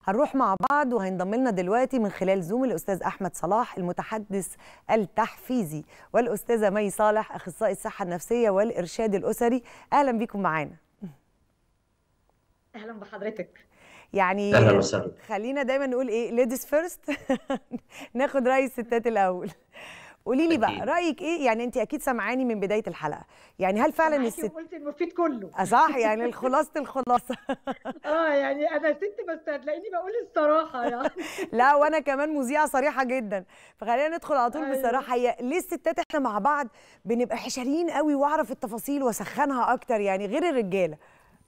هنروح مع بعض وهينضم لنا دلوقتي من خلال زوم الاستاذ احمد صلاح المتحدث التحفيزي والاستاذه مي صالح اخصائي الصحه النفسيه والارشاد الاسري اهلا بيكم معانا اهلا بحضرتك يعني اهلا وسهلا خلينا دايما نقول ايه ليديز فيرست ناخد راي الستات الاول قولي لي بقى أكيد. رايك ايه يعني انت اكيد سامعاني من بدايه الحلقه يعني هل فعلا معاكي الست وقلت المفيد كله آه صح يعني الخلاصه الخلاصه اه يعني انا ست بس هتلاقيني بقول الصراحه يعني لا وانا كمان مذيعه صريحه جدا فخلينا ندخل على طول أيوة. بصراحه هي ليه الستات احنا مع بعض بنبقى حشريين قوي واعرف التفاصيل واسخنها اكتر يعني غير الرجاله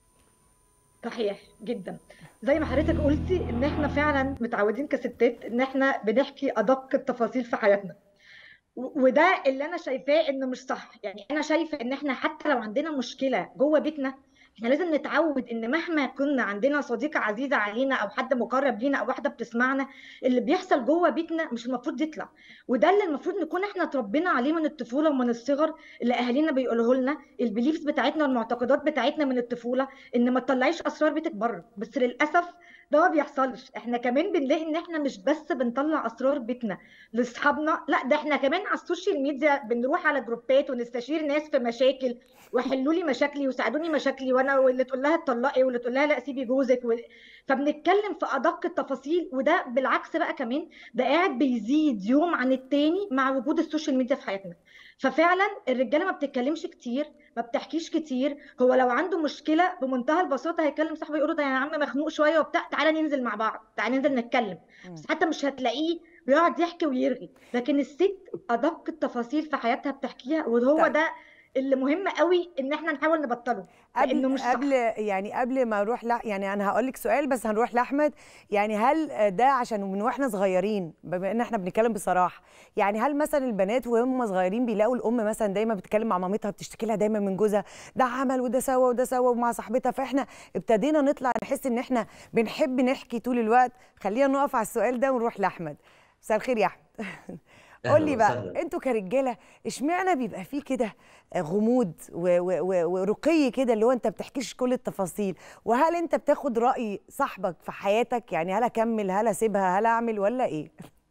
صحيح جدا زي ما حضرتك قلتي ان احنا فعلا متعودين كستات ان احنا بنحكي ادق التفاصيل في حياتنا و- وده اللي انا شايفاه انه مش صح يعني انا شايفه ان احنا حتى لو عندنا مشكله جوه بيتنا احنا لازم نتعود ان مهما كنا عندنا صديقه عزيزه علينا او حد مقرب لينا او واحده بتسمعنا اللي بيحصل جوه بيتنا مش المفروض يطلع وده اللي المفروض نكون احنا اتربينا عليه من الطفوله ومن الصغر اللي اهالينا بيقولوه لنا البيليفز بتاعتنا والمعتقدات بتاعتنا من الطفوله ان ما تطلعيش اسرار بيتك بره بس للاسف ده ما بيحصلش احنا كمان بنلاقي ان احنا مش بس بنطلع اسرار بيتنا لاصحابنا لا ده احنا كمان على السوشيال ميديا بنروح على جروبات ونستشير ناس في مشاكل وحلوا لي مشاكلي وساعدوني مشاكلي وانا واللي تقول لها اتطلقي واللي تقول لها لا سيبي جوزك و... فبنتكلم في ادق التفاصيل وده بالعكس بقى كمان ده قاعد بيزيد يوم عن التاني مع وجود السوشيال ميديا في حياتنا ففعلا الرجاله ما بتتكلمش كتير ما بتحكيش كتير هو لو عنده مشكله بمنتهى البساطه هيكلم صاحبه يقول له ده يا عم مخنوق شويه وبتاع تعالى ننزل مع بعض تعالى ننزل نتكلم بس حتى مش هتلاقيه بيقعد يحكي ويرغي لكن الست ادق التفاصيل في حياتها بتحكيها وهو طيب. ده اللي مهم قوي ان احنا نحاول نبطله لانه قبل مش صح قبل يعني قبل ما اروح لا يعني انا هقول لك سؤال بس هنروح لاحمد يعني هل ده عشان من واحنا صغيرين بما ان احنا بنتكلم بصراحه يعني هل مثلا البنات وهم صغيرين بيلاقوا الام مثلا دايما بتتكلم مع مامتها بتشتكي لها دايما من جوزها ده عمل وده سوى وده سوى ومع صاحبتها فاحنا ابتدينا نطلع نحس ان احنا بنحب نحكي طول الوقت خلينا نقف على السؤال ده ونروح لاحمد مساء الخير يا احمد قول لي بقى وسهلا. انتوا كرجاله اشمعنى بيبقى فيه كده غموض و- و- و- ورقي كده اللي هو انت بتحكيش كل التفاصيل وهل انت بتاخد راي صاحبك في حياتك يعني هل اكمل هل اسيبها هل اعمل ولا ايه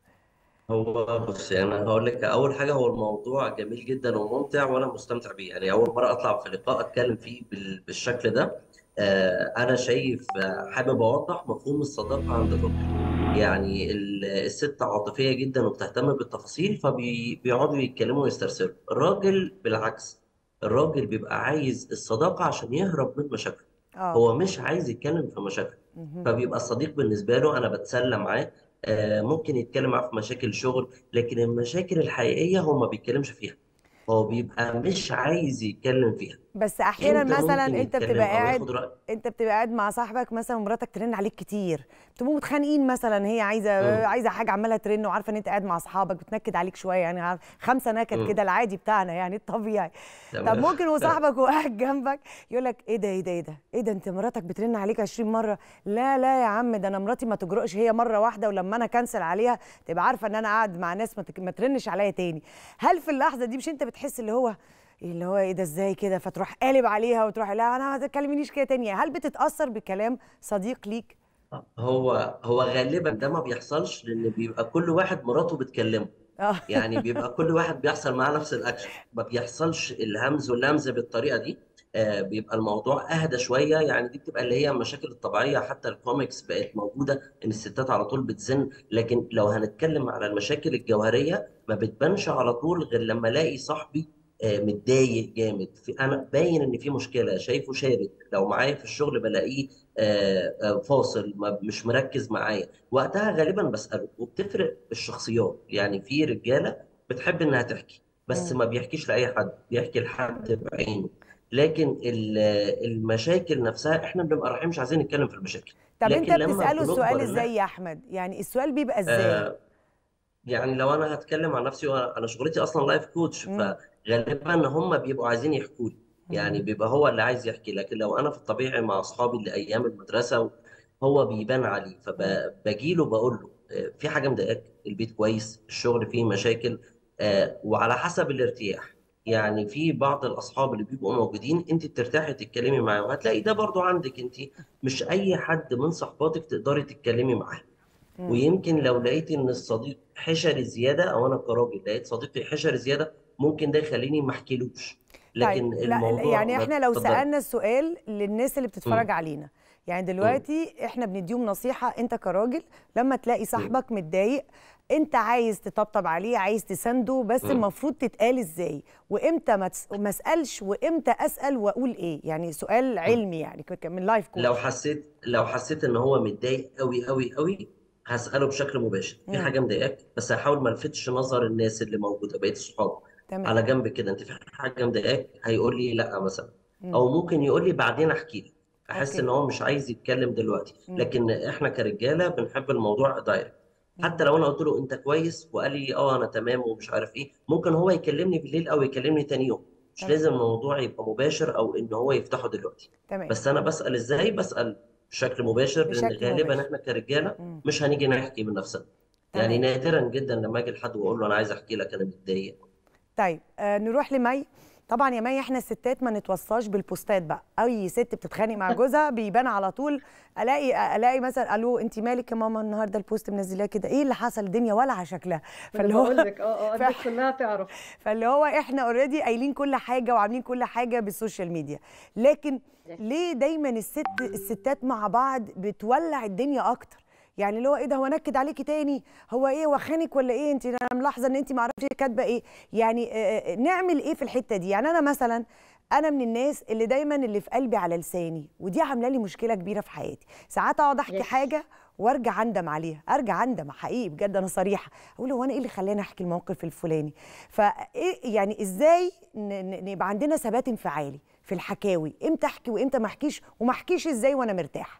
هو بص يعني انا هقول لك اول حاجه هو الموضوع جميل جدا وممتع وانا مستمتع بيه يعني اول مره اطلع في لقاء اتكلم فيه بال- بالشكل ده آه، انا شايف آه، حابب اوضح مفهوم الصداقه عند الراجل يعني ال- الست عاطفيه جدا وبتهتم بالتفاصيل فبيقعدوا يتكلموا ويسترسلوا الراجل بالعكس الراجل بيبقى عايز الصداقه عشان يهرب من مشاكله اه هو مش عايز يتكلم في مشاكله مهم. فبيبقى الصديق بالنسبة له أنا بتسلى معاه آه، ممكن يتكلم معاه في مشاكل شغل لكن المشاكل الحقيقية هو ما بيتكلمش فيها هو بيبقى مش عايز يتكلم فيها بس احيانا انت مثلا ممكن انت يتكلم بتبقى او قاعد ياخد رأي انت بتبقى قاعد مع صاحبك مثلا ومراتك ترن عليك كتير بتبقوا متخانقين مثلا هي عايزه مم. عايزه حاجه عماله ترن وعارفه ان انت قاعد مع اصحابك بتنكد عليك شويه يعني عارف- خمسه نكد مم. كده العادي بتاعنا يعني الطبيعي طب تمام ممكن وصاحبك وقاعد جنبك يقول لك ايه ده ايه ده ايه ده ايه ده انت مراتك بترن عليك 20 مره لا لا يا عم ده انا مراتي ما تجرؤش هي مره واحده ولما انا كنسل عليها تبقى عارفه ان انا قاعد مع ناس ما, تك... ما ترنش عليا تاني هل في اللحظه دي مش انت بتحس اللي هو اللي هو ايه ده ازاي كده فتروح قالب عليها وتروح لا انا ما تكلمنيش كده تاني هل بتتاثر بكلام صديق ليك هو هو غالبا ده ما بيحصلش لأن بيبقى كل واحد مراته بتكلمه اه يعني بيبقى كل واحد بيحصل معاه نفس الاكشن ما بيحصلش الهمز واللمز بالطريقه دي آه بيبقى الموضوع اهدى شويه يعني دي بتبقى اللي هي المشاكل الطبيعيه حتى الكوميكس بقت موجوده ان الستات على طول بتزن لكن لو هنتكلم على المشاكل الجوهريه ما بتبانش على طول غير لما الاقي صاحبي آه متضايق جامد في انا باين ان في مشكله شايفه شارد لو معايا في الشغل بلاقيه آه آه فاصل ما مش مركز معايا وقتها غالبا بسأله وبتفرق الشخصيات يعني في رجالة بتحب إنها تحكي بس مم. ما بيحكيش لأي حد بيحكي لحد بعينه لكن ال- المشاكل نفسها إحنا بنبقى رايحين مش عايزين نتكلم في المشاكل طب لكن انت لما بتساله السؤال بنكبر ازاي لا يا احمد يعني السؤال بيبقى ازاي آه يعني لو أنا هتكلم عن نفسي وأنا أنا شغلتي أصلا لايف كوتش مم. فغالبا هم بيبقوا عايزين يحكوا لي يعني مم. بيبقى هو اللي عايز يحكي لكن لو أنا في الطبيعي مع أصحابي اللي أيام المدرسة هو بيبان عليه مم. فبجيله بقول له آه، في حاجة مضايقاك البيت كويس الشغل فيه مشاكل آه، وعلى حسب الارتياح يعني في بعض الاصحاب اللي بيبقوا موجودين انت بترتاحي تتكلمي معاهم وهتلاقي ده برضو عندك انت مش اي حد من صحباتك تقدري تتكلمي معاه مم. ويمكن لو لقيتي ان الصديق حشري زياده او انا كراجل لقيت صديقي حشري زياده ممكن ده يخليني ما احكيلوش طيب لكن لا الموضوع يعني ما احنا لو اتفضلي سألنا السؤال للناس اللي بتتفرج مم. علينا يعني مم. دلوقتي احنا بنديهم نصيحة انت كراجل لما تلاقي مم. صاحبك متضايق انت عايز تطبطب عليه عايز تسنده بس مم. المفروض تتقال ازاي وامتى ما تس- ما اسالش وامتى اسال واقول ايه يعني سؤال مم. علمي يعني ك- ك- من لايف لو كوتش حسيت لو حسيت ان هو متضايق قوي قوي قوي هسأله بشكل مباشر في مم. حاجة مضايقاك بس هحاول ما الفتش نظر الناس اللي موجودة بقية الصحاب تمام على جنب كده انت في حاجة مضايقاك هيقول لي لا مثلا مم. او ممكن يقول لي بعدين احكي لك احس اوكي ان هو مش عايز يتكلم دلوقتي مم. لكن احنا كرجالة بنحب الموضوع دايركت مم. حتى لو انا قلت له انت كويس وقال لي اه انا تمام ومش عارف ايه ممكن هو يكلمني بالليل او يكلمني تاني يوم مش تمام لازم الموضوع يبقى مباشر او ان هو يفتحه دلوقتي تمام بس انا بسأل ازاي بسأل بشكل مباشر لان بشكل غالبا مباشر احنا كرجاله مم. مش هنيجي نحكي من نفسنا يعني تمام نادرا جدا لما اجي لحد واقول له انا عايز احكي لك انا متضايق طيب آه نروح لمي طبعا يا مي احنا الستات ما نتوصاش بالبوستات بقى اي ست بتتخانق مع جوزها بيبان على طول الاقي الاقي مثلا الو انت مالك يا ماما النهارده البوست منزلاه كده ايه اللي حصل الدنيا ولع شكلها ما انا فاللي بقول هو لك اه اه ف... الناس كلها تعرف فاللي هو احنا اوريدي قايلين كل حاجه وعاملين كل حاجه بالسوشيال ميديا لكن ليه دايما الست الستات مع بعض بتولع الدنيا اكتر يعني اللي هو ايه ده هو نكد عليكي تاني هو ايه وخانك ولا ايه انت انا ملاحظه ان انت ما اعرفش كاتبه ايه يعني آه، آه، نعمل ايه في الحته دي يعني انا مثلا انا من الناس اللي دايما اللي في قلبي على لساني ودي عامله لي مشكله كبيره في حياتي ساعات اقعد احكي يس حاجه وارجع اندم عليها ارجع اندم حقيقي بجد انا صريحه اقول هو انا ايه اللي خلاني احكي الموقف الفلاني فايه يعني ازاي ن- ن- نبقى عندنا ثبات انفعالي في الحكاوي امتى احكي وامتى ما احكيش وما احكيش ازاي وانا مرتاحه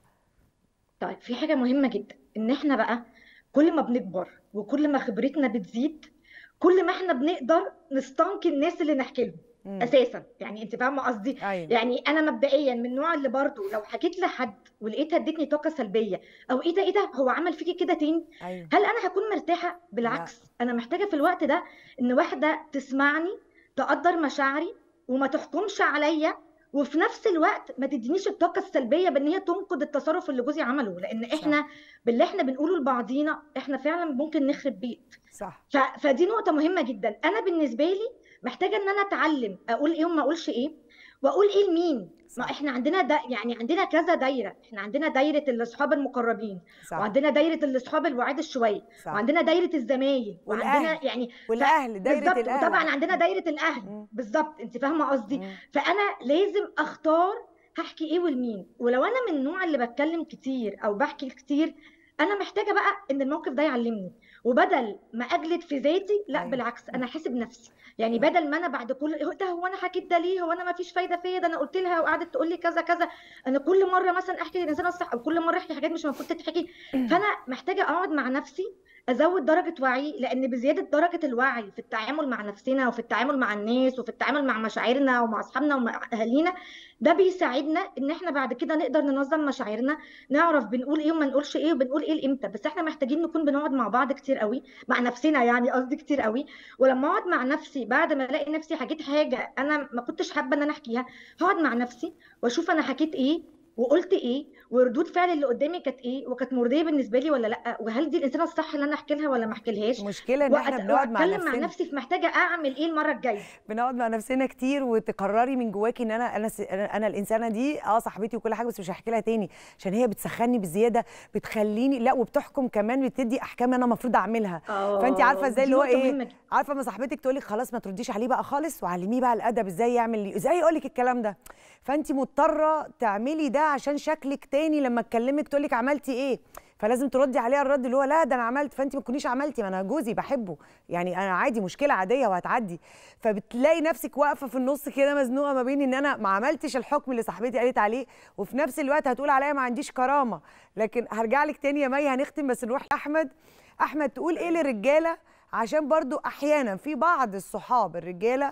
طيب في حاجة مهمة جدا ان احنا بقى كل ما بنكبر وكل ما خبرتنا بتزيد كل ما احنا بنقدر نستنقي الناس اللي نحكي لهم امم اساسا يعني انت فاهمه قصدي ايوه يعني انا مبدئيا من النوع اللي برضو لو حكيت لحد ولقيتها ادتني طاقه سلبيه او ايه ده ايه ده هو عمل فيكي كده تاني ايوه هل انا هكون مرتاحه لا بالعكس انا محتاجه في الوقت ده ان واحده تسمعني تقدر مشاعري وما تحكمش عليا وفي نفس الوقت ما تدينيش الطاقه السلبيه بان هي تنقد التصرف اللي جوزي عمله لان صح احنا باللي احنا بنقوله لبعضينا احنا فعلا ممكن نخرب بيت صح ف... فدي نقطة مهمة جدا أنا بالنسبة لي محتاجة إن أنا أتعلم أقول إيه وما أقولش إيه وأقول إيه لمين ما صح إحنا عندنا دا يعني عندنا كذا دايرة إحنا عندنا دايرة الأصحاب المقربين صح وعندنا دايرة الأصحاب الوعاد الشوية صح وعندنا دايرة الزمايل وعندنا والاهل يعني ف... والاهل دايره بالظبط الاهل وطبعا على عندنا فكره دايرة الأهل مم. بالظبط أنت فاهمة قصدي مم. فأنا لازم أختار هحكي إيه ولمين ولو أنا من النوع اللي بتكلم كتير أو بحكي كتير أنا محتاجة بقى إن الموقف ده يعلمني وبدل ما اجلد في ذاتي لا ايوه بالعكس انا احاسب نفسي يعني صح بدل ما انا بعد كل هو ده هو انا حكيت ده ليه هو انا ما فيش فايده فيا ده انا قلت لها وقعدت تقول لي كذا كذا انا كل مره مثلا احكي للانسان الصح او كل مره احكي حاجات مش المفروض تتحكي فانا محتاجه اقعد مع نفسي ازود درجه وعي لان بزياده درجه الوعي في التعامل مع نفسنا وفي التعامل مع الناس وفي التعامل مع مشاعرنا ومع اصحابنا ومع اهالينا ده بيساعدنا ان احنا بعد كده نقدر ننظم مشاعرنا نعرف بنقول ايه وما نقولش ايه وبنقول ايه لامتى بس احنا محتاجين نكون بنقعد مع بعض كتير قوي مع نفسنا يعني قصدي كتير قوي ولما اقعد مع نفسي بعد ما الاقي نفسي حكيت حاجه انا ما كنتش حابه ان انا احكيها هقعد مع نفسي واشوف انا حكيت ايه وقلت ايه وردود فعل اللي قدامي كانت ايه وكانت مرضيه بالنسبه لي ولا لا وهل دي الانسانه الصح اللي انا احكي لها ولا ما احكي لهاش المشكله ان احنا وأت- بنقعد مع واتكلم مع نفسنا نفسي في محتاجه اعمل ايه المره الجايه بنقعد مع نفسنا كتير وتقرري من جواكي ان انا انا س- انا أنا الانسانه دي اه صاحبتي وكل حاجه بس مش هحكي لها تاني عشان هي بتسخني بزياده بتخليني لا وبتحكم كمان بتدي احكام انا المفروض اعملها فانت عارفه اه ازاي دي اللي هو نقطه ايه مهمه جدا عارفه ما صاحبتك تقول لك خلاص ما ترديش عليه بقى خالص وعلميه بقى الادب ازاي يعمل ازاي يقول لك الكلام ده فانت مضطره تعملي ده عشان شكلك تاني لما تكلمك تقول لك عملتي ايه فلازم تردي عليها الرد اللي هو لا ده انا عملت فانت ما تكونيش عملتي ما انا جوزي بحبه يعني انا عادي مشكله عاديه وهتعدي فبتلاقي نفسك واقفه في النص كده مزنوقه ما بين ان انا ما عملتش الحكم اللي صاحبتي قالت عليه وفي نفس الوقت هتقول عليا ما عنديش كرامه لكن هرجع لك تاني يا مي هنختم بس نروح لاحمد احمد تقول ايه للرجاله عشان برضو احيانا في بعض الصحاب الرجاله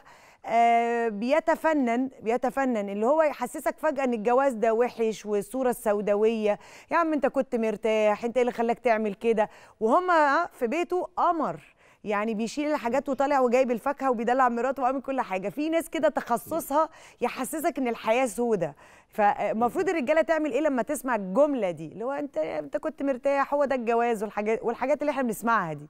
آه بيتفنن بيتفنن اللي هو يحسسك فجأة ان الجواز ده وحش والصورة السوداوية يا عم انت كنت مرتاح انت ايه اللي خلاك تعمل كده وهم في بيته قمر يعني بيشيل الحاجات وطالع وجايب الفاكهه وبيدلع مراته وعامل كل حاجه في ناس كده تخصصها يحسسك ان الحياه سودة فالمفروض الرجاله تعمل ايه لما تسمع الجمله دي اللي هو انت انت كنت مرتاح هو ده الجواز والحاجات والحاجات اللي احنا بنسمعها دي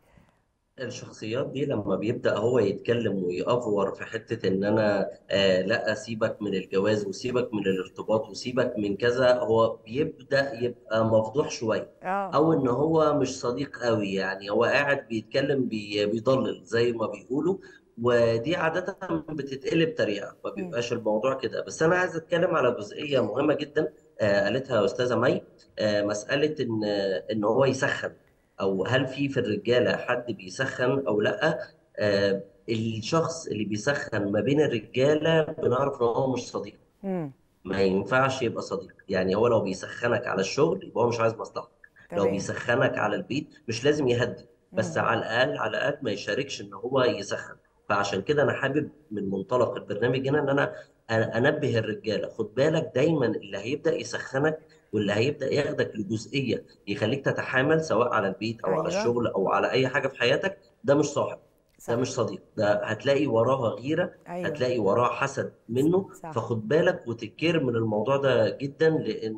الشخصيات دي لما بيبدأ هو يتكلم ويأفور في حتة إن أنا آه لا سيبك من الجواز وسيبك من الارتباط وسيبك من كذا هو بيبدأ يبقى مفضوح شوية اه أو إن هو مش صديق قوي يعني هو قاعد بيتكلم بي بيضلل زي ما بيقولوا ودي عادة بتتقلب طريقة ما مم. بيبقاش الموضوع كده بس أنا عايز أتكلم على جزئية مهمة جدا آه قالتها أستاذة مي آه مسألة إن إن هو يسخن او هل في في الرجاله حد بيسخن او لا آه الشخص اللي بيسخن ما بين الرجاله بنعرف ان هو مش صديق امم ما ينفعش يبقى صديق يعني هو لو بيسخنك على الشغل يبقى هو مش عايز مصلحتك لو تمام بيسخنك على البيت مش لازم يهدي بس مم. على الاقل على الاقل ما يشاركش ان هو يسخن فعشان كده انا حابب من منطلق البرنامج هنا ان انا أ- انبه الرجاله خد بالك دايما اللي هيبدا يسخنك واللي هيبدا ياخدك لجزئيه يخليك تتحامل سواء على البيت او على ايوه الشغل او على اي حاجه في حياتك ده مش صاحب ده صح مش صديق ده هتلاقي وراها غيره ايوه هتلاقي وراه حسد منه صح فخد بالك وتكير من الموضوع ده جدا لان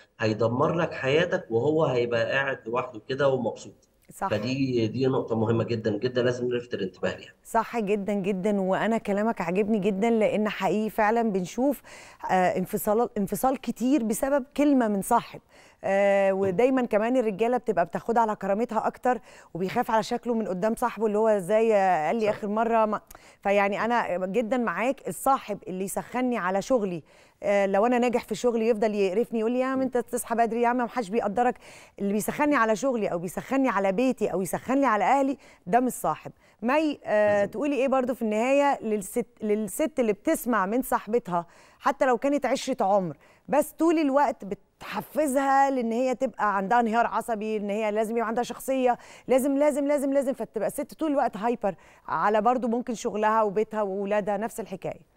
هيدمر لك حياتك وهو هيبقى قاعد لوحده كده ومبسوط صح فدي دي نقطة مهمة جدا جدا لازم نلفت الانتباه ليها صح جدا جدا وانا كلامك عاجبني جدا لان حقيقي فعلا بنشوف آه، انفصال انفصال كتير بسبب كلمه من صاحب آه، ودايما كمان الرجاله بتبقى بتاخدها على كرامتها اكتر وبيخاف على شكله من قدام صاحبه اللي هو ازاي آه، قال لي صح اخر مره ما فيعني انا جدا معاك الصاحب اللي يسخني على شغلي آه، لو انا ناجح في شغلي يفضل يقرفني يقول لي يا عم انت تصحى بدري يا عم ما حدش بيقدرك اللي بيسخني على شغلي او بيسخني على بيتي او يسخني على اهلي ده مش صاحب مي آه بالظبط تقولي ايه برضو في النهايه للست للست اللي بتسمع من صاحبتها حتى لو كانت عشره عمر بس طول الوقت بتحفزها لان هي تبقى عندها انهيار عصبي ان هي لازم يبقى عندها شخصيه لازم لازم لازم لازم فتبقى الست طول الوقت هايبر على برضو ممكن شغلها وبيتها واولادها نفس الحكايه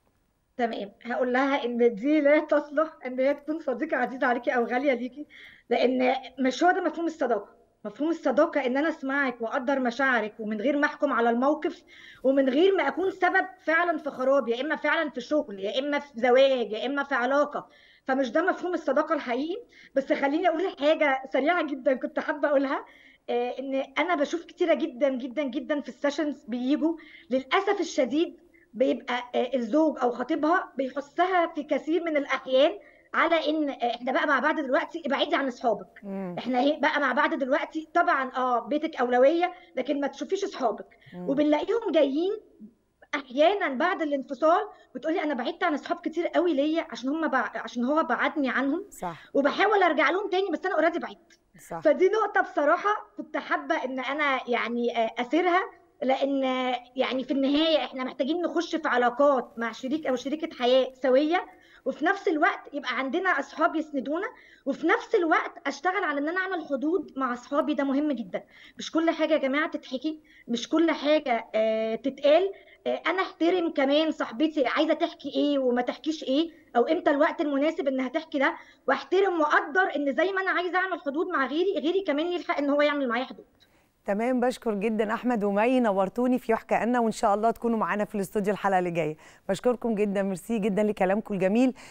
تمام هقول لها ان دي لا تصلح ان هي تكون صديقه عزيزه عليكي او غاليه ليكي لان مش هو ده مفهوم الصداقه مفهوم الصداقه ان انا اسمعك واقدر مشاعرك ومن غير ما احكم على الموقف ومن غير ما اكون سبب فعلا في خراب يا اما فعلا في شغل يا اما في زواج يا اما في علاقه فمش ده مفهوم الصداقه الحقيقي بس خليني اقول حاجه سريعه جدا كنت حابه اقولها آه، ان انا بشوف كتيره جدا جدا جدا في السيشنز بيجوا للاسف الشديد بيبقى آه، الزوج او خطيبها بيحثها في كثير من الاحيان على ان آه، احنا بقى مع بعض دلوقتي ابعدي عن اصحابك مم. احنا اهي بقى مع بعض دلوقتي طبعا اه بيتك اولويه لكن ما تشوفيش اصحابك مم. وبنلاقيهم جايين احيانا بعد الانفصال بتقولي انا بعدت عن اصحاب كتير قوي ليا عشان هم بع... عشان هو بعدني عنهم صح وبحاول ارجع لهم تاني بس انا اوريدي بعدت صح فدي نقطة بصراحة كنت حابة إن أنا يعني آه، أثيرها لأن آه، يعني في النهاية إحنا محتاجين نخش في علاقات مع شريك أو شريكة حياة سوية وفي نفس الوقت يبقى عندنا أصحاب يسندونا وفي نفس الوقت أشتغل على إن أنا أعمل حدود مع أصحابي ده مهم جدا مش كل حاجة يا جماعة تتحكي مش كل حاجة آه، تتقال آه، أنا أحترم كمان صاحبتي عايزة تحكي إيه وما تحكيش إيه أو إمتى الوقت المناسب إنها تحكي ده واحترم واقدر ان زي ما انا عايزه اعمل حدود مع غيري غيري كمان يلحق ان هو يعمل معايا حدود تمام بشكر جدا احمد ومي نورتوني في يحكى أنا وان شاء الله تكونوا معانا في الاستوديو الحلقه اللي جايه بشكركم جدا ميرسي جدا لكلامكم الجميل